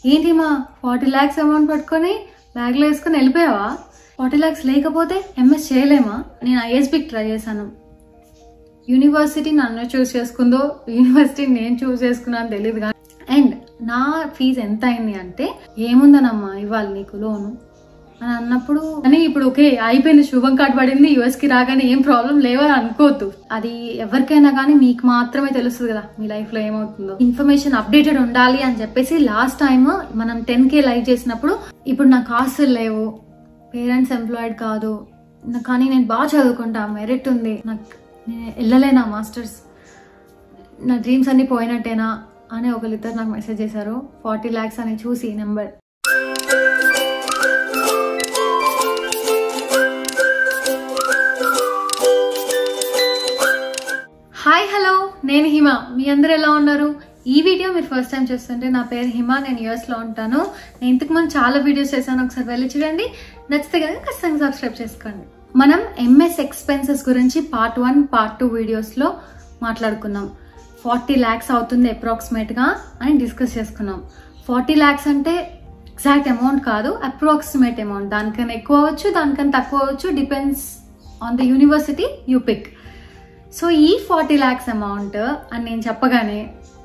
ఏంటి మా forty lakhs amount పట్టుకొని బ్యాగ్లో వేసుకొని వెళ్ళిపోయావా ఫార్టీ ల్యాక్స్ లేకపోతే ఎంఎస్ చేయలేమా నేను ఐఎస్బికి ట్రై చేశాను యూనివర్సిటీ నన్ను చూస్ చేసుకుందో యూనివర్సిటీ నేను చూస్ చేసుకున్నాను తెలియదు కానీ అండ్ నా ఫీజు ఎంత అయింది అంటే ఏముందనమ్మా ఇవ్వాలి నీకు లోను అని అన్నప్పుడు కానీ ఇప్పుడు ఓకే అయిపోయింది శుభం కార్డ్ పడింది యుఎస్ కి రాగానే ఏం ప్రాబ్లం లేవని అనుకోవద్దు అది ఎవరికైనా కానీ మీకు మాత్రమే తెలుస్తుంది కదా మీ లైఫ్ లో ఏమవుతుందో ఇన్ఫర్మేషన్ అప్డేటెడ్ ఉండాలి అని చెప్పేసి లాస్ట్ టైం మనం టెన్ కే లైవ్ చేసినప్పుడు ఇప్పుడు నాకు ఆస్తులు లేవు పేరెంట్స్ ఎంప్లాయిడ్ కాదు నా- కానీ నేను బాగా చదువుకుంటా మెరిట్ ఉంది నాకు నేను వెళ్ళలేనా మాస్టర్స్ నా డ్రీమ్స్ అన్ని పోయినట్టేనా అని ఒకరిద్దరు నాకు మెసేజ్ చేశారు ఫార్టీ ల్యాక్స్ అని చూసి నెంబర్ హాయ్ హలో నేను హిమ మీ అందరు ఎలా ఉన్నారు ఈ వీడియో మీరు ఫస్ట్ టైం చూస్తుంటే నా పేరు హిమ నేను యూఎస్ లో ఉంటాను నేను ఇంతకు ముందు చాలా వీడియోస్ చేశాను ఒకసారి వెళ్ళి చూడండి నచ్చితే కనుక ఖచ్చితంగా సబ్స్క్రైబ్ చేసుకోండి మనం ఎంఎస్ ఎక్స్పెన్సెస్ గురించి పార్ట్ వన్ పార్ట్ టూ వీడియోస్లో మాట్లాడుకున్నాం ఫార్టీ ల్యాక్స్ అవుతుంది అప్రాక్సిమేట్గా అని డిస్కస్ చేసుకున్నాం ఫార్టీ ల్యాక్స్ అంటే ఎగ్జాక్ట్ అమౌంట్ కాదు అప్రాక్సిమేట్ అమౌంట్ దానికన్నా ఎక్కువ అవ్వచ్చు దానికన్నా తక్కువ అవ్వచ్చు depends on the university you pick so ఈ ఫార్టీ ల్యాక్స్ అమౌంట్ అని నేను చెప్పగానే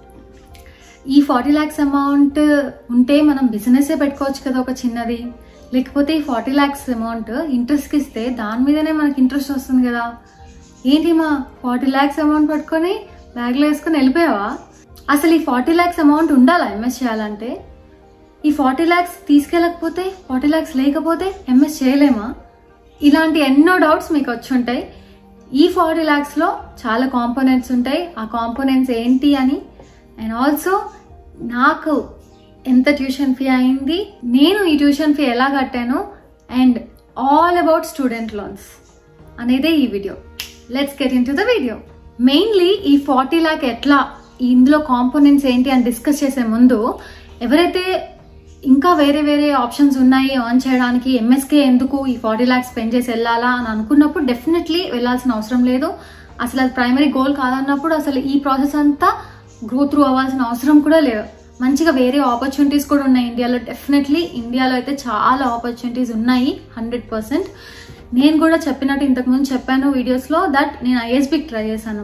ఈ ఫార్టీ ల్యాక్స్ అమౌంట్ ఉంటే మనం బిజినెసే పెట్టుకోవచ్చు కదా ఒక చిన్నది లేకపోతే ఈ ఫార్టీ ల్యాక్స్ అమౌంట్ ఇంట్రెస్ట్కి ఇస్తే దాని మీదనే మనకి ఇంట్రెస్ట్ వస్తుంది కదా ఏంటి మా ఫార్టీ ల్యాక్స్ అమౌంట్ పట్టుకొని బ్యాగ్లో వేసుకొని వెళ్ళిపోయావా అసలు ఈ ఫార్టీ ల్యాక్స్ అమౌంట్ ఉండాలా ఎంఎస్ చేయాలంటే ఈ ఫార్టీ ల్యాక్స్ తీసుకెళ్ళకపోతే ఫార్టీ ల్యాక్స్ లేకపోతే ఎంఎస్ చేయలేమా ఇలాంటి ఎన్నో డౌట్స్ మీకు వచ్చి ఉంటాయి ఈ ఫార్టీ ల్యాక్స్లో చాలా కాంపోనెంట్స్ ఉంటాయి ఆ కాంపోనెంట్స్ ఏంటి అని అండ్ ఆల్సో నాకు ఎంత ట్యూషన్ ఫీ అయింది నేను ఈ ట్యూషన్ ఫీ ఎలా కట్టాను and all about student loans అనేదే ఈ video let's get in to the video mainly ఈ ఫార్టీ ల్యాక్ ఎట్లా ఇందులో కాంపోనెంట్స్ ఏంటి అని డిస్కస్ చేసే ముందు ఎవరైతే ఇంకా వేరే వేరే ఆప్షన్స్ ఉన్నాయి ఆన్ చేయడానికి ఎంఎస్కే ఎందుకు ఈ ఫార్టీ ల్యాక్స్ స్పెండ్ చేసి వెళ్ళాలా అని అనుకున్నప్పుడు డెఫినెట్లీ వెళ్ళాల్సిన అవసరం లేదు అసలు అది ప్రైమరీ గోల్ కాదన్నప్పుడు అసలు ఈ ప్రాసెస్ అంతా గ్రో త్రూ అవ్వాల్సిన అవసరం కూడా లేదు మంచిగా వేరే ఆపర్చునిటీస్ కూడా ఉన్నాయి ఇండియాలో డెఫినెట్లీ ఇండియాలో అయితే చాలా ఆపర్చునిటీస్ ఉన్నాయి హండ్రెడ్ పర్సెంట్ నేను కూడా చెప్పినట్టు ఇంతకుముందు చెప్పాను వీడియోస్లో దట్ నేను ఐఎస్బికి ట్రై చేశాను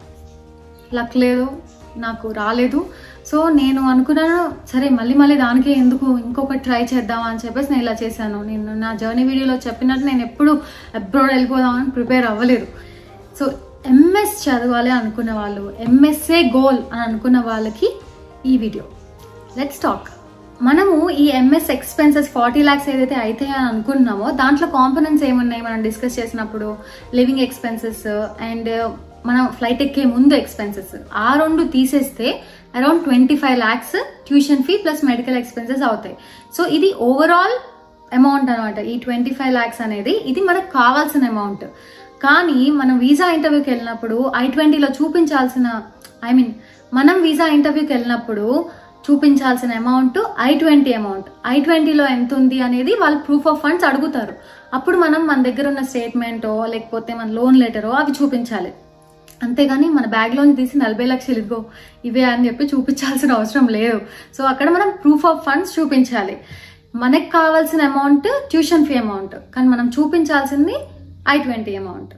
లక్ లేదు నాకు రాలేదు సో నేను అనుకున్నాను సరే మళ్ళీ మళ్ళీ దానికే ఎందుకు ఇంకొకటి ట్రై చేద్దాం అని చెప్పేసి నేను ఇలా చేశాను నేను నా జర్నీ వీడియోలో చెప్పినట్టు నేను ఎప్పుడు అబ్రాడ్ వెళ్ళిపోదామని ప్రిపేర్ అవ్వలేదు సో ఎంఎస్ చదవాలి అనుకున్న వాళ్ళు ఎంఎస్ఏ గోల్ అని అనుకున్న వాళ్ళకి ఈ వీడియో లెట్స్ టాక్ మనము ఈ ఎంఎస్ ఎక్స్పెన్సెస్ ఫార్టీ ల్యాక్స్ ఏదైతే అయితే అని అనుకున్నామో దాంట్లో కాంపోనెంట్స్ ఏమున్నాయి మనం డిస్కస్ చేసినప్పుడు లివింగ్ ఎక్స్పెన్సెస్ అండ్ మనం ఫ్లైట్ ఎక్కే ముందు ఎక్స్పెన్సెస్ ఆ రెండు తీసేస్తే around twenty five lakhs tuition fee plus medical expenses అవుతాయి సో ఇది ఓవరాల్ అమౌంట్ అనమాట ఈ ట్వంటీ ఫైవ్ ల్యాక్స్ అనేది ఇది మనకు కావాల్సిన అమౌంట్ కానీ మనం వీసా ఇంటర్వ్యూకి వెళ్ళినప్పుడు ఐ ట్వంటీలో చూపించాల్సిన ఐ మీన్ మనం వీసా ఇంటర్వ్యూకి వెళ్ళినప్పుడు చూపించాల్సిన amount I twenty amount I ట్వంటీలో ఎంత ఉంది అనేది వాళ్ళు ప్రూఫ్ ఆఫ్ ఫండ్స్ అడుగుతారు అప్పుడు మనం మన దగ్గర ఉన్న స్టేట్మెంటో లేకపోతే మన లోన్ లెటరో అవి చూపించాలి అంతేగాని మన బ్యాగ్లోంచి తీసి నలభై లక్షలు ఇదిగో ఇవే అని చెప్పి చూపించాల్సిన అవసరం లేదు సో అక్కడ మనం ప్రూఫ్ ఆఫ్ ఫండ్స్ చూపించాలి మనకు కావాల్సిన అమౌంట్ ట్యూషన్ ఫీ అమౌంట్ కానీ మనం చూపించాల్సింది I twenty amount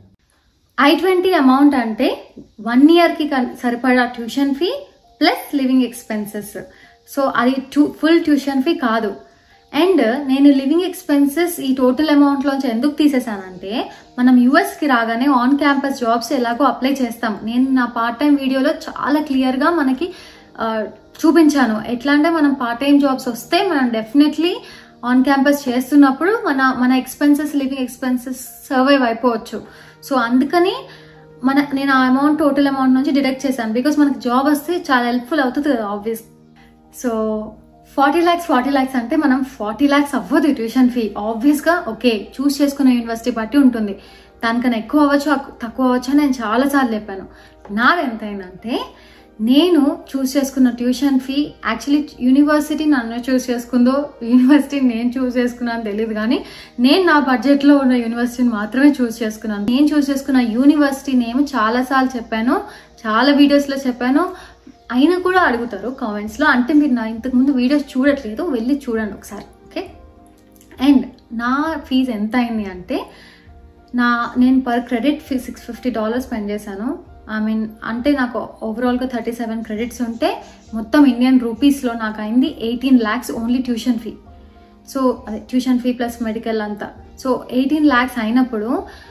I twenty amount అంటే వన్ ఇయర్కి సరిపడా tuition fee plus living expenses so అది టూ ఫుల్ ట్యూషన్ ఫీ కాదు అండ్ నేను లివింగ్ ఎక్స్పెన్సెస్ ఈ టోటల్ అమౌంట్లోంచి ఎందుకు తీసేసానంటే మనం యూఎస్కి రాగానే ఆన్ క్యాంపస్ జాబ్స్ ఎలాగో అప్లై చేస్తాం నేను నా పార్ట్ టైం వీడియోలో చాలా క్లియర్గా మనకి ఆ, చూపించాను ఎట్లా అంటే మనం పార్ట్ టైం జాబ్స్ వస్తే మనం డెఫినెట్లీ ఆన్ క్యాంపస్ చేస్తున్నప్పుడు మన మన ఎక్స్పెన్సెస్ లివింగ్ ఎక్స్పెన్సెస్ సర్వైవ్ అయిపోవచ్చు సో అందుకని మన నేను ఆ అమౌంట్ టోటల్ అమౌంట్ నుంచి డిడక్ట్ చేశాను బికాస్ మనకి జాబ్ వస్తే చాలా హెల్ప్ఫుల్ అవుతుంది కదా obvious so forty lakhs forty lakhs అంటే మనం ఫార్టీ ల్యాక్స్ అవ్వదు ట్యూషన్ ఫీ ఆబ్వియస్గా ఓకే చూస్ చేసుకునే యూనివర్సిటీ బట్టి ఉంటుంది దానికన్నా ఎక్కువ అవ్వచ్చు అక్- తక్కువ అవ్వచ్చు అని నేను చాలాసార్లు చెప్పాను నాది ఎంతైందంటే నేను చూస్ చేసుకున్న ట్యూషన్ ఫీ యాక్చువల్లీ యూనివర్సిటీ నన్ను చూస్ చేసుకుందో యూనివర్సిటీ నేను చూస్ చేసుకున్నాను తెలియదు కానీ నేను నా బడ్జెట్లో ఉన్న యూనివర్సిటీని మాత్రమే చూస్ చేసుకున్నాను నేను చూస్ చేసుకున్న యూనివర్సిటీ నేమ్ చాలాసార్లు చెప్పాను చాలా వీడియోస్లో చెప్పాను అయినా కూడా అడుగుతారు కామెంట్స్లో అంటే మీరు నా ఇంతకుముందు వీడియోస్ చూడట్లేదు వెళ్ళి చూడండి ఒకసారి ఓకే అండ్ నా ఫీజు ఎంత అయింది అంటే నా నేను per credit fee six fifty dollars spend చేశాను ఐ మీన్ అంటే నాకు ఓవరాల్గా థర్టీ సెవెన్ క్రెడిట్స్ ఉంటే మొత్తం ఇండియన్ రూపీస్లో నాకు అయింది eighteen lakhs only tuition fee so అదే ట్యూషన్ ఫీ ప్లస్ మెడికల్ అంతా సో ఎయిటీన్ ల్యాక్స్ అయినప్పుడు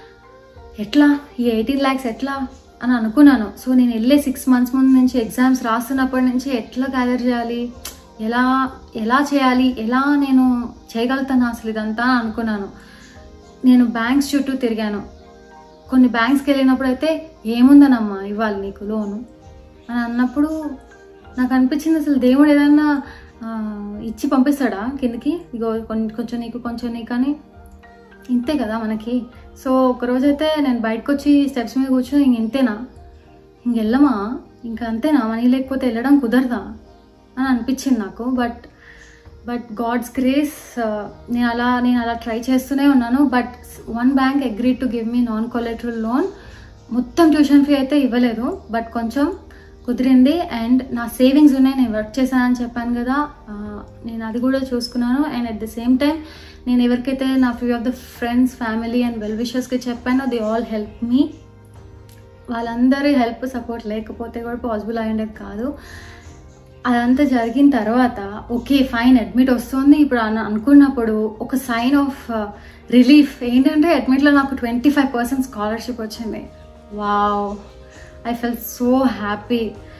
ఎట్లా ఈ ఎయిటీన్ ల్యాక్స్ ఎట్లా అని అనుకున్నాను సో నేను వెళ్ళే సిక్స్ మంత్స్ ముందు నుంచి ఎగ్జామ్స్ రాస్తున్నప్పటి నుంచి ఎట్లా గ్యాదర్ చేయాలి ఎలా ఎలా చేయాలి ఎలా నేను చేయగలుగుతాను అసలు ఇదంతా అని అనుకున్నాను నేను బ్యాంక్స్ చుట్టూ తిరిగాను కొన్ని బ్యాంక్స్కి వెళ్ళినప్పుడు అయితే ఏముందనమ్మా ఇవ్వాలి నీకు లోను అని అన్నప్పుడు నాకు అనిపించింది అసలు దేవుడు ఏదన్నా ఆ, ఇచ్చి పంపిస్తాడా కిందకి ఇగో కొన్ని కొంచెం నీకు కొంచెం నీకు అని ఇంతే కదా మనకి సో ఒకరోజు అయితే నేను బయటకు వచ్చి స్టెప్స్ మీద కూర్చొని ఇంక ఇంతేనా ఇంక వెళ్ళమా ఇంకా అంతేనా మనీ లేకపోతే వెళ్ళడం కుదరదా అని అనిపించింది నాకు బట్ బట్ గాడ్స్ గ్రేస్ నేను అలా నేను అలా ట్రై చేస్తూనే ఉన్నాను but one bank agree to give me non collateral loan మొత్తం ట్యూషన్ ఫీ అయితే ఇవ్వలేదు బట్ కొంచెం కుదిరింది అండ్ నా సేవింగ్స్ ఉన్నాయి నేను వర్క్ చేశానని చెప్పాను కదా ఆ, నేను అది కూడా చూసుకున్నాను and at the same time నేను ఎవరికైతే నా few of the friends family and well విషర్స్కి చెప్పానో దే ఆల్ హెల్ప్ మీ వాళ్ళందరి హెల్ప్ సపోర్ట్ లేకపోతే కూడా పాసిబుల్ అయ్యేది కాదు అదంతా జరిగిన తర్వాత ఓకే ఫైన్ అడ్మిట్ వస్తుంది ఇప్పుడు అని అనుకున్నప్పుడు ఒక సైన్ ఆఫ్ రిలీఫ్ ఏంటంటే అడ్మిట్లో నాకు ట్వంటీ ఫైవ్ పర్సెంట్ స్కాలర్షిప్ వచ్చింది wow I fell so happy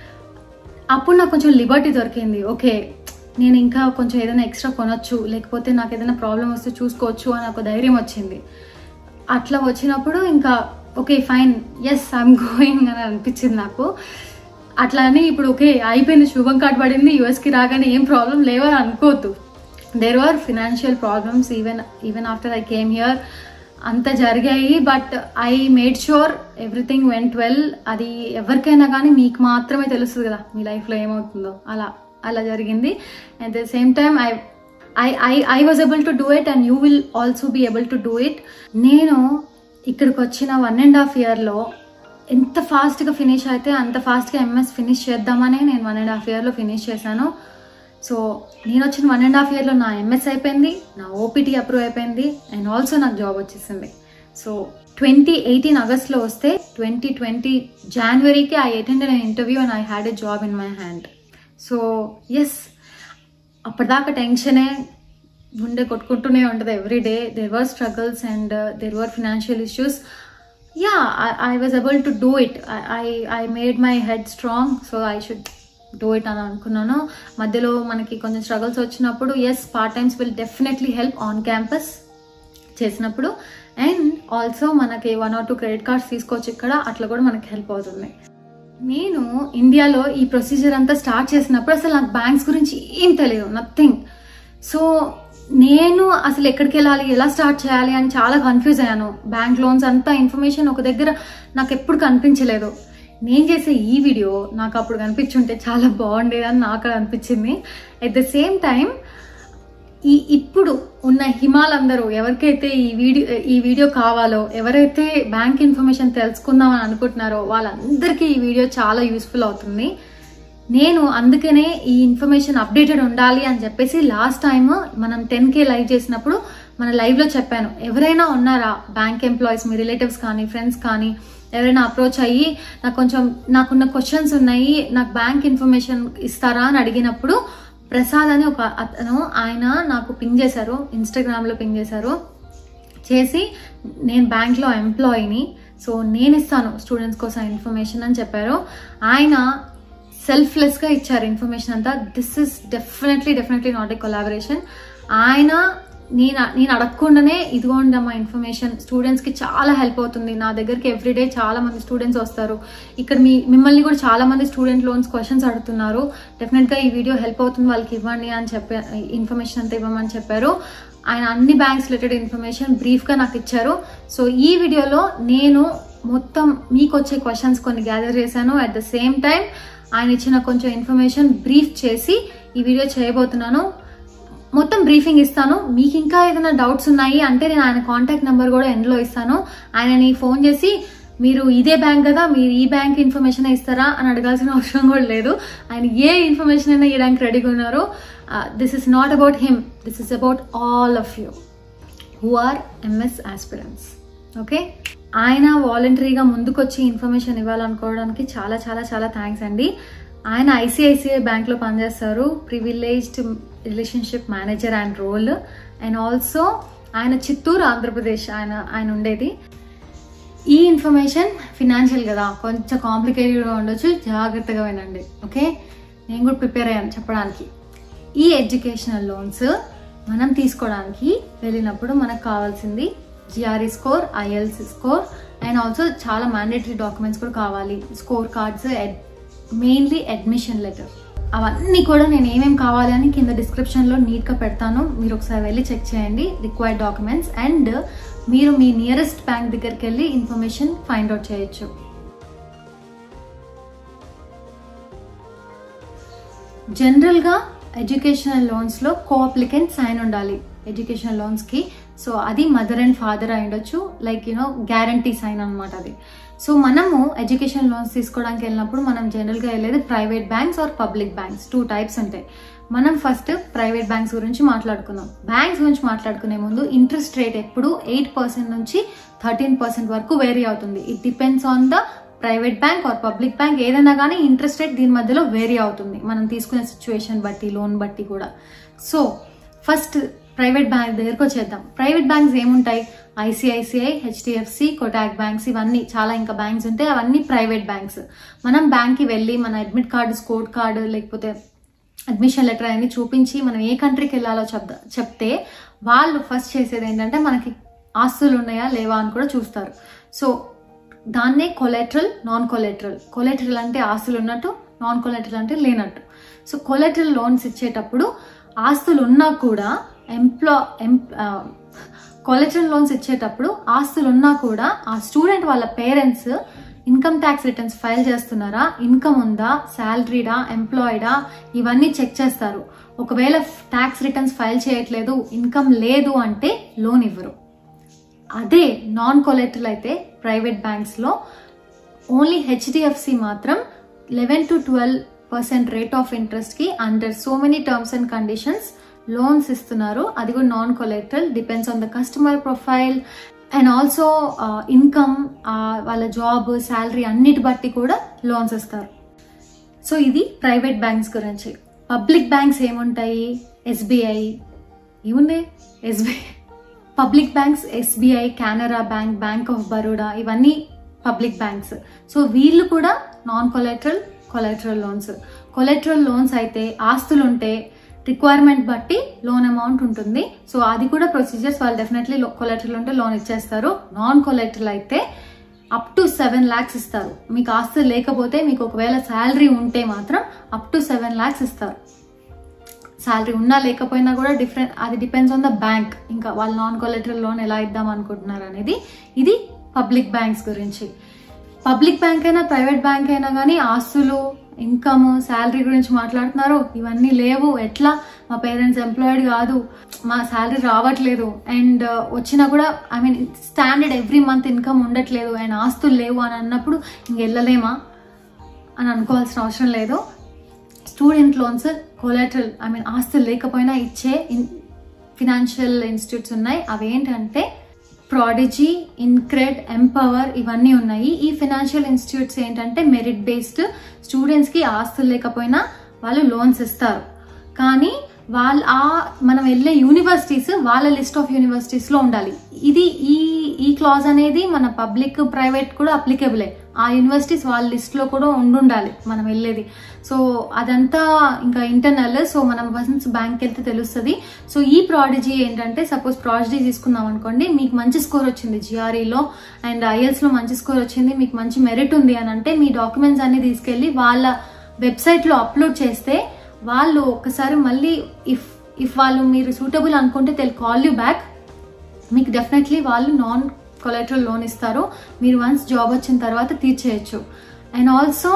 అప్పుడు నాకు కొంచెం లిబర్టీ దొరికింది ఓకే నేను ఇంకా కొంచెం ఏదైనా ఎక్స్ట్రా కొనొచ్చు లేకపోతే నాకు ఏదైనా ప్రాబ్లం వస్తే చూసుకోవచ్చు అని ఒక ధైర్యం వచ్చింది అట్లా వచ్చినప్పుడు ఇంకా okay fine yes I'm going అని అనిపించింది నాకు అట్లా అని ఇప్పుడు ఓకే అయిపోయింది శుభం కార్డ్ పడింది యూఎస్కి రాగానే ఏం ప్రాబ్లం లేవని అనుకోవద్దు there are financial problems even even after I came here అంత జరిగాయి but I made sure everything went well అది ఎవరికైనా కానీ మీకు మాత్రమే తెలుస్తుంది కదా మీ లైఫ్లో ఏమవుతుందో అలా అలా జరిగింది at the same time I I I I was able to do it and you will also be able to do it నేను ఇక్కడికి వచ్చిన వన్ అండ్ హాఫ్ ఇయర్లో ఎంత ఫాస్ట్గా ఫినిష్ అయితే అంత ఫాస్ట్గా ఎంఎస్ ఫినిష్ చేద్దామని నేను వన్ అండ్ హాఫ్ ఇయర్లో ఫినిష్ చేశాను సో నేను వచ్చిన వన్ అండ్ హాఫ్ ఇయర్లో నా ఎంఎస్ అయిపోయింది నా ఓపీటీ అప్రూవ్ అయిపోయింది అండ్ ఆల్సో నాకు జాబ్ వచ్చేసింది సో ట్వంటీ ఎయిటీన్ ఆగస్ట్లో వస్తే ట్వంటీ ట్వంటీ జనవరికి I attended an interview and I had a job in my hand so yes అప్పటిదాకా టెన్షనే గుండె కొట్టుకుంటూనే ఉంటుంది every day there were struggles and there were financial issues yeah I was able to do it I I made my head strong so I should do it అని అనుకున్నాను మధ్యలో మనకి కొంచెం స్ట్రగల్స్ వచ్చినప్పుడు yes part times will definitely help on campus చేసినప్పుడు and also మనకి one or two credit cards తీసుకోవచ్చు ఇక్కడ అట్లా కూడా మనకి హెల్ప్ అవుతుంది నేను ఇండియాలో ఈ ప్రొసీజర్ అంతా స్టార్ట్ చేసినప్పుడు అసలు నాకు బ్యాంక్స్ గురించి ఏం తెలియదు నథింగ్ సో నేను అసలు ఎక్కడికి వెళ్ళాలి ఎలా స్టార్ట్ చేయాలి అని చాలా కన్ఫ్యూజ్ అయ్యాను బ్యాంక్ లోన్స్ అంతా ఇన్ఫర్మేషన్ ఒక దగ్గర నాకు ఎప్పుడు కనిపించలేదు నేను చేసే ఈ వీడియో నాకు అప్పుడు కనిపించుంటే చాలా బాగుండేది అని నాకు అనిపించింది అట్ ద సేమ్ టైం ఈ ఇప్పుడు ఉన్న హిమాలందరూ ఎవరికైతే ఈ వీడియో ఈ వీడియో కావాలో ఎవరైతే బ్యాంక్ ఇన్ఫర్మేషన్ తెలుసుకుందామని అనుకుంటున్నారో వాళ్ళందరికీ ఈ వీడియో చాలా యూస్ఫుల్ అవుతుంది నేను అందుకనే ఈ ఇన్ఫర్మేషన్ అప్డేటెడ్ ఉండాలి అని చెప్పేసి లాస్ట్ టైం మనం టెన్ కే లైవ్ చేసినప్పుడు మన లైవ్లో చెప్పాను ఎవరైనా ఉన్నారా బ్యాంక్ ఎంప్లాయీస్ మీ రిలేటివ్స్ కానీ ఫ్రెండ్స్ కానీ ఎవరైనా అప్రోచ్ అయ్యి నాకు కొంచెం నాకున్న క్వశ్చన్స్ ఉన్నాయి నాకు బ్యాంక్ ఇన్ఫర్మేషన్ ఇస్తారా అని అడిగినప్పుడు ప్రసాద్ అని ఒక అతను ఆయన నాకు పింగ్ చేశారు ఇన్స్టాగ్రామ్లో పింగ్ చేశారు చేసి నేను బ్యాంక్లో ఎంప్లాయీని సో నేను ఇస్తాను స్టూడెంట్స్ కోసం ఇన్ఫర్మేషన్ అని చెప్పారు ఆయన సెల్ఫ్లెస్గా ఇచ్చారు ఇన్ఫర్మేషన్ అంతా this is definitely definitely not a collaboration ఆయన నేను నేను అడగకుండానే ఇదిగోండి అమ్మా ఇన్ఫర్మేషన్ స్టూడెంట్స్కి చాలా హెల్ప్ అవుతుంది నా దగ్గరికి ఎవ్రీడే చాలా మంది స్టూడెంట్స్ వస్తారు ఇక్కడ మీ మిమ్మల్ని కూడా చాలా మంది స్టూడెంట్ లోన్స్ క్వశ్చన్స్ అడుగుతున్నారు డెఫినెట్గా ఈ వీడియో హెల్ప్ అవుతుంది వాళ్ళకి ఇవ్వండి అని చెప్పే ఇన్ఫర్మేషన్ అంతా ఇవ్వమని చెప్పారు ఆయన అన్ని బ్యాంక్స్ రిలేటెడ్ ఇన్ఫర్మేషన్ బ్రీఫ్గా నాకు ఇచ్చారు సో ఈ వీడియోలో నేను మొత్తం మీకు వచ్చే క్వశ్చన్స్ కొన్ని గ్యాదర్ చేశాను అట్ ద సేమ్ టైం ఆయన ఇచ్చిన కొంచెం ఇన్ఫర్మేషన్ బ్రీఫ్ చేసి ఈ వీడియో చేయబోతున్నాను మొత్తం బ్రీఫింగ్ ఇస్తాను మీకు ఇంకా ఏదైనా డౌట్స్ ఉన్నాయి అంటే నేను ఆయన కాంటాక్ట్ నెంబర్ కూడా ఎండ్లో ఇస్తాను ఆయనని ఫోన్ చేసి మీరు ఇదే బ్యాంక్ కదా మీరు ఈ బ్యాంక్ ఇన్ఫర్మేషన్ ఇస్తారా అని అడగాల్సిన అవసరం కూడా లేదు ఆయన ఏ ఇన్ఫర్మేషన్ అయినా ఇవ్వడానికి రెడీగా ఉన్నారు this is not about him this is about all of you who are MS aspirants okay ఆయన వాలంటరీగా ముందుకొచ్చి ఇన్ఫర్మేషన్ ఇవ్వాలనుకోవడానికి చాలా చాలా చాలా థ్యాంక్స్ అండి ఆయన ఐసిఐసిఐ బ్యాంక్లో పనిచేస్తారు privileged relationship manager and role and also ఆయన చిత్తూరు ఆంధ్రప్రదేశ్ ఆయన ఆయన ఉండేది ఈ ఇన్ఫర్మేషన్ ఫినాన్షియల్ కదా కొంచెం కాంప్లికేటెడ్గా ఉండొచ్చు జాగ్రత్తగా వినండి ఓకే నేను కూడా ప్రిపేర్ అయ్యాను చెప్పడానికి ఈ ఎడ్యుకేషనల్ లోన్స్ మనం తీసుకోవడానికి వెళ్ళినప్పుడు మనకు కావాల్సింది GRE score IELTS score and also చాలా మ్యాండేటరీ డాక్యుమెంట్స్ కూడా కావాలి score cards mainly admission letter అవన్నీ కూడా నేను ఏమేమి కావాలి అని కింద డిస్క్రిప్షన్లో నీట్గా పెడతాను మీరు ఒకసారి వెళ్ళి చెక్ చేయండి రిక్వైర్డ్ డాక్యుమెంట్స్ అండ్ మీరు మీ నియరెస్ట్ బ్యాంక్ దగ్గరికి వెళ్ళి ఇన్ఫర్మేషన్ ఫైండ్ అవుట్ చేయొచ్చు జనరల్గా ఎడ్యుకేషనల్ లోన్స్లో కో అప్లికెంట్ సైన్ ఉండాలి ఎడ్యుకేషనల్ లోన్స్కి సో అది మదర్ అండ్ ఫాదర్ అయి ఉండొచ్చు లైక్ యూనో గ్యారంటీ సైన్ అనమాట అది సో మనము ఎడ్యుకేషన్ లోన్స్ తీసుకోవడానికి వెళ్ళినప్పుడు మనం జనరల్గా వెళ్ళేది private banks or public banks two types ఉంటాయి మనం ఫస్ట్ ప్రైవేట్ బ్యాంక్స్ గురించి మాట్లాడుకుందాం బ్యాంక్స్ గురించి మాట్లాడుకునే ముందు ఇంట్రెస్ట్ రేట్ ఎప్పుడు ఎయిట్ పర్సెంట్ నుంచి థర్టీన్ పర్సెంట్ వరకు వేరీ అవుతుంది it depends on the private bank or public bank ఏదైనా కానీ ఇంట్రెస్ట్ రేట్ దీని మధ్యలో వేరీ అవుతుంది మనం తీసుకునే సిచ్యువేషన్ బట్టి లోన్ బట్టి కూడా సో ఫస్ట్ ప్రైవేట్ బ్యాంక్ దగ్గరకు వచ్చేద్దాం ప్రైవేట్ బ్యాంక్స్ ఏముంటాయి ఐసిఐసిఐ హెచ్డిఎఫ్సి కొటాక్ బ్యాంక్స్ ఇవన్నీ చాలా ఇంకా బ్యాంక్స్ ఉంటాయి అవన్నీ ప్రైవేట్ బ్యాంక్స్ మనం బ్యాంక్కి వెళ్ళి మన అడ్మిట్ కార్డు స్కోర్ కార్డు లేకపోతే అడ్మిషన్ లెటర్ అన్ని చూపించి మనం ఏ కంట్రీకి వెళ్ళాలో చెప్దా చెప్తే వాళ్ళు ఫస్ట్ చేసేది ఏంటంటే మనకి ఆస్తులు ఉన్నాయా లేవా అని కూడా చూస్తారు సో దాన్నే కొలెట్రల్ నాన్ కొలెట్రల్ కొలెట్రల్ అంటే ఆస్తులు ఉన్నట్టు నాన్ కొలెట్రల్ అంటే లేనట్టు సో కొలెట్రల్ లోన్స్ ఇచ్చేటప్పుడు ఆస్తులు ఉన్నా కూడా ఎంప్లా ఎం కొలెట్రల్ లోన్స్ ఇచ్చేటప్పుడు ఆస్తులు ఉన్నా కూడా ఆ స్టూడెంట్ వాళ్ళ parents income tax returns file చేస్తున్నారా ఇన్కమ్ ఉందా శాలరీడా ఎంప్లాయిడా ఇవన్నీ చెక్ చేస్తారు ఒకవేళ ట్యాక్స్ రిటర్న్స్ ఫైల్ చేయట్లేదు ఇన్కమ్ లేదు అంటే లోన్ ఇవ్వరు అదే నాన్ కొలెక్టరల్ అయితే ప్రైవేట్ బ్యాంక్స్లో ఓన్లీ హెచ్డిఎఫ్సి మాత్రం eleven to twelve percent rate of ఇంట్రెస్ట్కి under so many terms and conditions loans ఇస్తున్నారు అది కూడా non collateral depends on the customer profile and also income వాళ్ళ జాబ్ శాలరీ అన్నిటి బట్టి కూడా లోన్స్ ఇస్తారు సో ఇది ప్రైవేట్ బ్యాంక్స్ గురించి పబ్లిక్ బ్యాంక్స్ ఏముంటాయి ఎస్బీఐ ఏముంది SBI public banks SBI Canara bank bank of Baroda ఇవన్నీ పబ్లిక్ బ్యాంక్స్ సో వీళ్ళు కూడా non collateral collateral loans collateral loans అయితే ఆస్తులు ఉంటే రిక్వైర్మెంట్ బట్టి లోన్ అమౌంట్ ఉంటుంది సో అది కూడా ప్రొసీజర్స్ వాళ్ళు డెఫినెట్లీ కొలెట్రల్ ఉంటే లోన్ ఇచ్చేస్తారు నాన్ కొలెట్రల్ అయితే అప్ టు సెవెన్ ల్యాక్స్ ఇస్తారు మీకు ఆస్తులు లేకపోతే మీకు ఒకవేళ శాలరీ ఉంటే మాత్రం అప్ టు సెవెన్ ల్యాక్స్ ఇస్తారు శాలరీ ఉన్నా లేకపోయినా కూడా డిఫరెంట్ అది డిపెండ్స్ ఆన్ ద బ్యాంక్ ఇంకా వాళ్ళు నాన్ కొలెటరల్ లోన్ ఎలా ఇద్దాం అనుకుంటున్నారు అనేది ఇది పబ్లిక్ బ్యాంక్స్ గురించి పబ్లిక్ బ్యాంక్ అయినా ప్రైవేట్ బ్యాంక్ అయినా కానీ ఆస్తులు ఇన్కమ్ శాలరీ గురించి మాట్లాడుతున్నారు ఇవన్నీ లేవు ఎట్లా మా పేరెంట్స్ ఎంప్లాయిడ్ కాదు మా శాలరీ రావట్లేదు అండ్ వచ్చినా కూడా I mean standard every month income ఉండట్లేదు అండ్ ఆస్తులు లేవు అని అన్నప్పుడు ఇంక వెళ్ళలేమా అని అనుకోవాల్సిన అవసరం లేదు student loans collateral I mean ఆస్తులు లేకపోయినా ఇచ్చే ఫినాన్షియల్ ఇన్స్టిట్యూట్స్ ఉన్నాయి అవి ఏంటంటే ప్రాడిజీ ఇన్క్రెడ్ ఎంపవర్ ఇవన్నీ ఉన్నాయి ఈ ఫినాన్షియల్ ఇన్స్టిట్యూట్స్ ఏంటంటే మెరిట్ బేస్డ్ స్టూడెంట్స్కి ఆస్తులు లేకపోయినా వాళ్ళు లోన్స్ ఇస్తారు కానీ వాళ్ళ ఆ మనం వెళ్ళే యూనివర్సిటీస్ వాళ్ళ లిస్ట్ ఆఫ్ యూనివర్సిటీస్లో ఉండాలి ఇది ఈ ఈ క్లాజ్ అనేది మన పబ్లిక్ ప్రైవేట్ కూడా అప్లికేబులే ఆ యూనివర్సిటీస్ వాళ్ళ లిస్ట్లో కూడా ఉండుండాలి మనం వెళ్ళేది సో అదంతా ఇంకా ఇంటర్నల్ సో మనం వన్స్ బ్యాంక్ వెళ్తే తెలుస్తుంది సో ఈ ప్రాడజీ ఏంటంటే సపోజ్ ప్రాడజీ తీసుకున్నాం అనుకోండి మీకు మంచి స్కోర్ వచ్చింది జిఆర్ఈలో అండ్ ఐఎల్స్లో మంచి స్కోర్ వచ్చింది మీకు మంచి మెరిట్ ఉంది అని అంటే మీ డాక్యుమెంట్స్ అన్ని తీసుకెళ్ళి వాళ్ళ వెబ్సైట్లో అప్లోడ్ చేస్తే వాళ్ళు ఒక్కసారి మళ్ళీ ఇఫ్ ఇఫ్ వాళ్ళు మీరు సూటబుల్ అనుకుంటే తెల్ కాల్ యూ బ్యాక్ మీకు డెఫినెట్లీ వాళ్ళు నాన్ కొలెటరల్ లోన్ ఇస్తారు మీరు వన్స్ జాబ్ వచ్చిన తర్వాత తీర్చేయచ్చు అండ్ ఆల్సో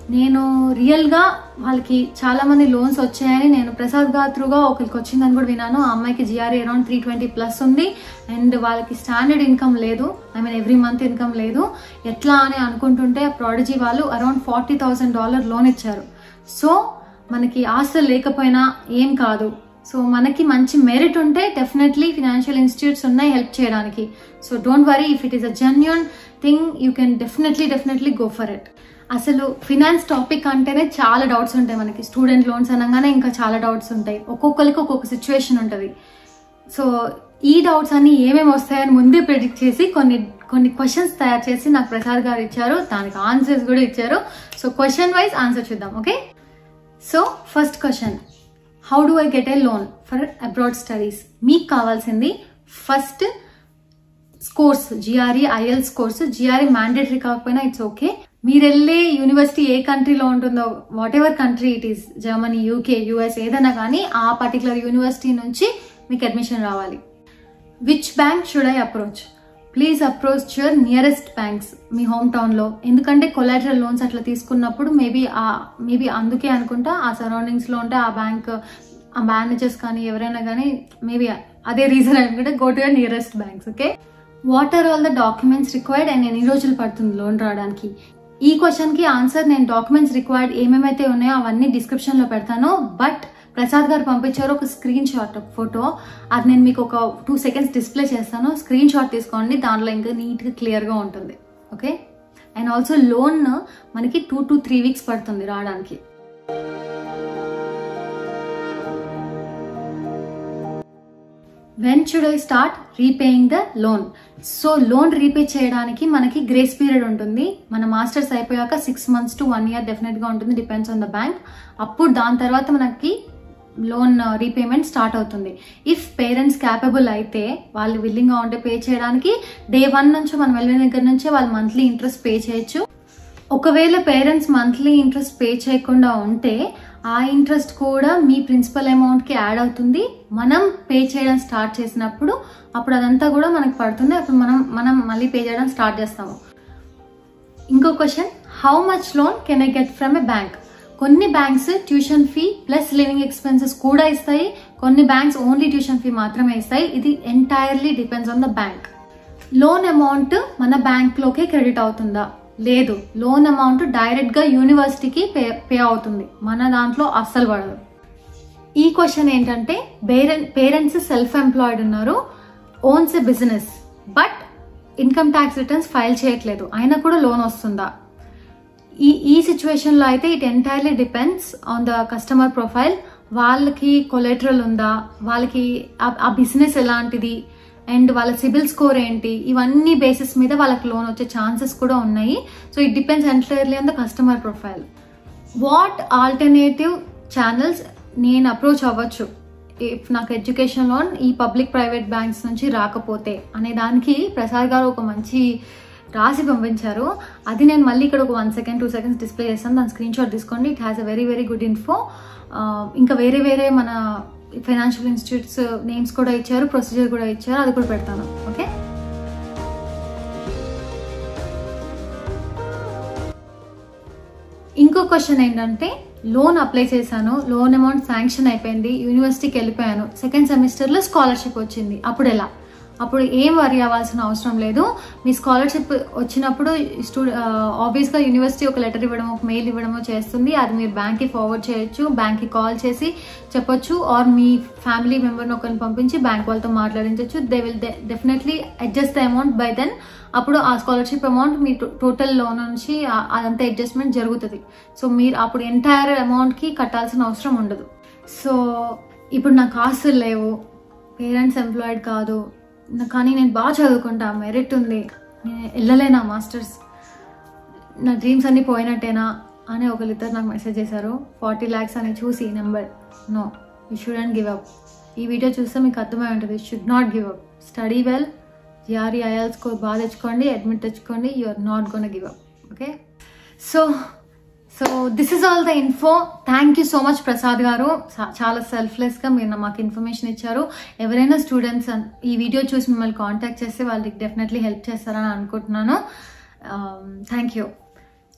నేను రియల్గా వాళ్ళకి చాలా మంది లోన్స్ వచ్చాయని నేను ప్రసాద్ గాత్రుగా ఒకరికి వచ్చిందని కూడా విన్నాను ఆ అమ్మాయికి GRE around three twenty plus ఉంది అండ్ వాళ్ళకి స్టాండర్డ్ ఇన్కమ్ లేదు I mean every month income లేదు ఎట్లా అని అనుకుంటుంటే ప్రాడజీ వాళ్ళు around forty thousand dollar loan ఇచ్చారు సో మనకి ఆస్తులు లేకపోయినా ఏం కాదు సో మనకి మంచి మెరిట్ ఉంటే డెఫినెట్లీ ఫినాన్షియల్ ఇన్స్టిట్యూట్స్ ఉన్నాయి హెల్ప్ చేయడానికి so don't worry if it is a genuine thing you can definitely definitely go for it అసలు ఫినాన్స్ టాపిక్ అంటేనే చాలా డౌట్స్ ఉంటాయి మనకి స్టూడెంట్ లోన్స్ అనగానే ఇంకా చాలా డౌట్స్ ఉంటాయి ఒక్కొక్కరికి ఒక్కొక్క సిచ్యువేషన్ ఉంటుంది సో ఈ డౌట్స్ అన్ని ఏమేమి వస్తాయని ముందే ప్రిడిక్ట్ చేసి కొన్ని కొన్ని క్వశ్చన్స్ తయారు చేసి నాకు ప్రసాద్ గారు ఇచ్చారు దానికి ఆన్సర్స్ కూడా ఇచ్చారు సో క్వశ్చన్ వైజ్ ఆన్సర్ చూద్దాం okay so first question how do I get a loan for abroad studies మీకు కావాల్సింది first scores GRE IL scores GRE mandatory కాకపోయినా ఇట్స్ ఓకే మీరు వెళ్ళే యూనివర్సిటీ ఏ కంట్రీలో ఉంటుందో whatever country it is Germany UK US ఏదైనా కానీ ఆ పర్టికులర్ యూనివర్సిటీ నుంచి మీకు అడ్మిషన్ రావాలి which bank should I approach please approach your nearest banks మీ హోమ్ టౌన్లో ఎందుకంటే కొలాటరల్ లోన్స్ అట్లా తీసుకున్నప్పుడు మేబీ ఆ మేబీ అందుకే అనుకుంటా ఆ సరౌండింగ్స్లో ఉంటే ఆ బ్యాంక్ ఆ మేనేజర్స్ కానీ ఎవరైనా కానీ మేబీ అదే రీజన్ అనుకుంటే go to your nearest banks okay what are all the documents required and ఎన్ని రోజులు పడుతుంది లోన్ రావడానికి ఈ క్వశ్చన్కి ఆన్సర్ నేను డాక్యుమెంట్స్ రిక్వైర్డ్ ఏమేమైతే ఉన్నాయో అవన్నీ డిస్క్రిప్షన్లో పెడతాను బట్ ప్రసాద్ గారు పంపించారు ఒక స్క్రీన్ షాట్ ఫోటో అది నేను మీకు ఒక టూ సెకండ్స్ డిస్ప్లే చేస్తాను స్క్రీన్ షాట్ తీసుకోండి దాంట్లో ఇంకా నీట్గా క్లియర్గా ఉంటుంది ఓకే అండ్ ఆల్సో లోన్ మనకి టూ టు త్రీ వీక్స్ పడుతుంది రావడానికి when should I start repaying the loan so loan repay చేయడానికి మనకి గ్రేస్ పీరియడ్ ఉంటుంది మన మాస్టర్స్ అయిపోయాక six months to one year డెఫినెట్గా ఉంటుంది డిపెండ్స్ ఆన్ ద బ్యాంక్ అప్పుడు దాని తర్వాత మనకి లోన్ రీపేమెంట్ స్టార్ట్ అవుతుంది ఇఫ్ పేరెంట్స్ క్యాపబుల్ అయితే వాళ్ళు విల్లింగ్గా ఉంటే పే చేయడానికి డే వన్ నుంచి మనం వెళ్ళిన దగ్గర నుంచే వాళ్ళు మంత్లీ ఇంట్రెస్ట్ పే చేయొచ్చు ఒకవేళ పేరెంట్స్ మంత్లీ ఇంట్రెస్ట్ పే చేయకుండా ఉంటే ఆ ఇంట్రెస్ట్ కూడా మీ ప్రిన్సిపల్ అమౌంట్కి యాడ్ అవుతుంది మనం పే చేయడం స్టార్ట్ చేసినప్పుడు అప్పుడు అదంతా కూడా మనకు పడుతుంది అప్పుడు మనం మనం మళ్ళీ పే చేయడం స్టార్ట్ చేస్తాము ఇంకో question how much loan can I get from a bank కొన్ని banks tuition fee plus living expenses కూడా ఇస్తాయి కొన్ని బ్యాంక్స్ ఓన్లీ ట్యూషన్ ఫీ మాత్రమే ఇస్తాయి ఇది entirely depends on the bank loan amount మన బ్యాంక్లోకే క్రెడిట్ అవుతుందా లేదు లోన్ అమౌంట్ డైరెక్ట్గా యూనివర్సిటీకి పే పే అవుతుంది మన దాంట్లో అస్సలు పడదు ఈ క్వశ్చన్ ఏంటంటే పేరెంట్ పేరెంట్స్ సెల్ఫ్ ఎంప్లాయిడ్ ఉన్నారు owns a business but income tax returns file చేయట్లేదు అయినా కూడా లోన్ వస్తుందా ఈ ఈ సిచ్యువేషన్లో అయితే it entirely depends on the customer profile వాళ్ళకి కొలెటరల్ ఉందా వాళ్ళకి ఆ బిజినెస్ ఎలాంటిది అండ్ వాళ్ళ సిబిల్ స్కోర్ ఏంటి ఇవన్నీ బేసిస్ మీద వాళ్ళకి లోన్ వచ్చే ఛాన్సెస్ కూడా ఉన్నాయి so it depends entirely on the customer profile what alternative channels నేను అప్రోచ్ అవ్వచ్చు ఇఫ్ నాకు ఎడ్యుకేషన్ లోన్ ఈ పబ్లిక్ ప్రైవేట్ బ్యాంక్స్ నుంచి రాకపోతే అనే దానికి ప్రసాద్ గారు ఒక మంచి రాసి పంపించారు అది నేను మళ్ళీ ఇక్కడ ఒక one second two seconds display చేస్తాను దాని స్క్రీన్ షాట్ తీసుకోండి it has a very very good info ఇంకా వేరే వేరే మన ఫైనాన్షియల్ ఇన్స్టిట్యూట్స్ నేమ్స్ కూడా ఇచ్చారు ప్రొసీజర్ కూడా ఇచ్చారు అది కూడా పెడతాను ఓకే ఇంకో క్వశ్చన్ ఏంటంటే లోన్ అప్లై చేశాను లోన్ అమౌంట్ శాంక్షన్ అయిపోయింది యూనివర్సిటీకి వెళ్ళిపోయాను సెకండ్ సెమిస్టర్లో స్కాలర్షిప్ వచ్చింది అప్పుడు ఎలా అప్పుడు ఏం వరి అవ్వాల్సిన అవసరం లేదు మీ స్కాలర్షిప్ వచ్చినప్పుడు స్టూ ఆబ్వియస్గా యూనివర్సిటీ ఒక లెటర్ ఇవ్వడమో ఒక మెయిల్ ఇవ్వడమో చేస్తుంది అది మీరు బ్యాంక్కి ఫార్వర్డ్ చేయొచ్చు బ్యాంక్కి కాల్ చేసి చెప్పొచ్చు ఆర్ మీ ఫ్యామిలీ మెంబర్ని ఒకరిని పంపించి బ్యాంక్ వాళ్ళతో మాట్లాడించవచ్చు they will definitely adjust the amount by then అప్పుడు ఆ స్కాలర్షిప్ అమౌంట్ మీ టోటల్ లోన్ నుంచి అదంతా అడ్జస్ట్మెంట్ జరుగుతుంది సో మీరు అప్పుడు ఎంటైర్ అమౌంట్కి కట్టాల్సిన అవసరం ఉండదు సో ఇప్పుడు నాకు ఆస్తులు లేవు పేరెంట్స్ ఎంప్లాయిడ్ కాదు కానీ నేను బాగా చదువుకుంటా మెరిట్ ఉంది నేను వెళ్ళలేనా మాస్టర్స్ నా డ్రీమ్స్ అన్నీ పోయినట్టేనా అని ఒకరిద్దరు నాకు మెసేజ్ చేశారు ఫార్టీ ల్యాక్స్ అని చూసి number no you should give up ఈ వీడియో చూస్తే మీకు అర్థమై ఉంటుంది should not give up study well GRE IL score బాగా తెచ్చుకోండి అడ్మిట్ తెచ్చుకోండి you are not gonna give up okay so so this is all the info thank you so much Prasad garu చాలా సెల్ఫ్లెస్గా మీరు మాకు ఇన్ఫర్మేషన్ ఇచ్చారు ఎవరైనా స్టూడెంట్స్ ఈ వీడియో చూసి మిమ్మల్ని కాంటాక్ట్ చేస్తే వాళ్ళకి డెఫినెట్లీ హెల్ప్ చేస్తారని అనుకుంటున్నాను థ్యాంక్ యూ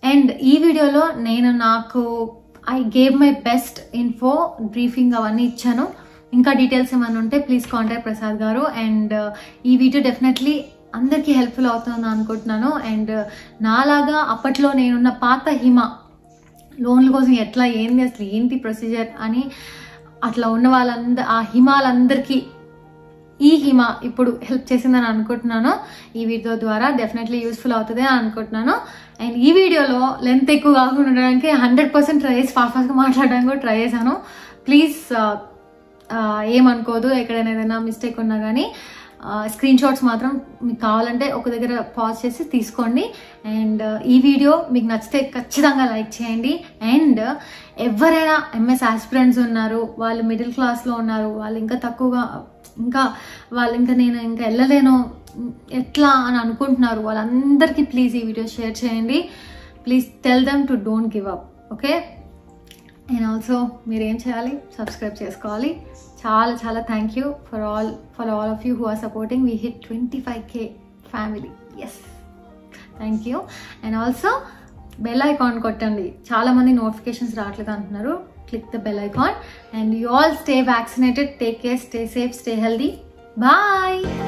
అండ్ ఈ వీడియోలో నేను నాకు I gave my best info briefing అవన్నీ ఇచ్చాను ఇంకా డీటెయిల్స్ ఏమైనా ఉంటే ప్లీజ్ కాంటాక్ట్ ప్రసాద్ గారు అండ్ ఈ వీడియో డెఫినెట్లీ అందరికీ హెల్ప్ఫుల్ అవుతుంది అనుకుంటున్నాను అండ్ నాలాగా అప్పట్లో నేనున్న పాత హిమ లోన్ల కోసం ఎట్లా ఏంది అసలు ఏంటి ప్రొసీజర్ అని అట్లా ఉన్న వాళ్ళందరూ ఆ హిమాలందరికీ ఈ హిమ ఇప్పుడు హెల్ప్ చేసిందని అనుకుంటున్నాను ఈ వీడియో ద్వారా డెఫినెట్లీ యూస్ఫుల్ అవుతుంది అని అనుకుంటున్నాను అండ్ ఈ వీడియోలో లెంత్ ఎక్కువ కాకుండా ఉండడానికి హండ్రెడ్ పర్సెంట్ ట్రై చేసి ఫాస్ట్ ఫాస్ట్గా మాట్లాడడానికి కూడా ట్రై చేశాను ప్లీజ్ ఏమనుకోదు ఎక్కడైనా ఏదైనా మిస్టేక్ ఉన్నా కానీ స్క్రీన్ షాట్స్ మాత్రం మీకు కావాలంటే ఒక దగ్గర పాజ్ చేసి తీసుకోండి అండ్ ఈ వీడియో మీకు నచ్చితే ఖచ్చితంగా లైక్ చేయండి అండ్ ఎవరైనా ఎంఎస్ ఆస్పిరెంట్స్ ఉన్నారు వాళ్ళు మిడిల్ క్లాస్లో ఉన్నారు వాళ్ళు ఇంకా తక్కువగా ఇంకా వాళ్ళు ఇంకా నేను ఇంకా వెళ్ళలేను ఎట్లా అని అనుకుంటున్నారు వాళ్ళందరికీ ప్లీజ్ ఈ వీడియో షేర్ చేయండి please tell them to don't give up okay and also మీరు ఏం చేయాలి సబ్స్క్రైబ్ చేసుకోవాలి చాలా చాలా thank you for all for all of you who are supporting we hit twenty five K family ఎస్ thank you and also bell icon కొట్టండి చాలామంది notifications రావట్లేదు అంటున్నారు click the bell icon and you all stay vaccinated take care stay safe stay healthy bye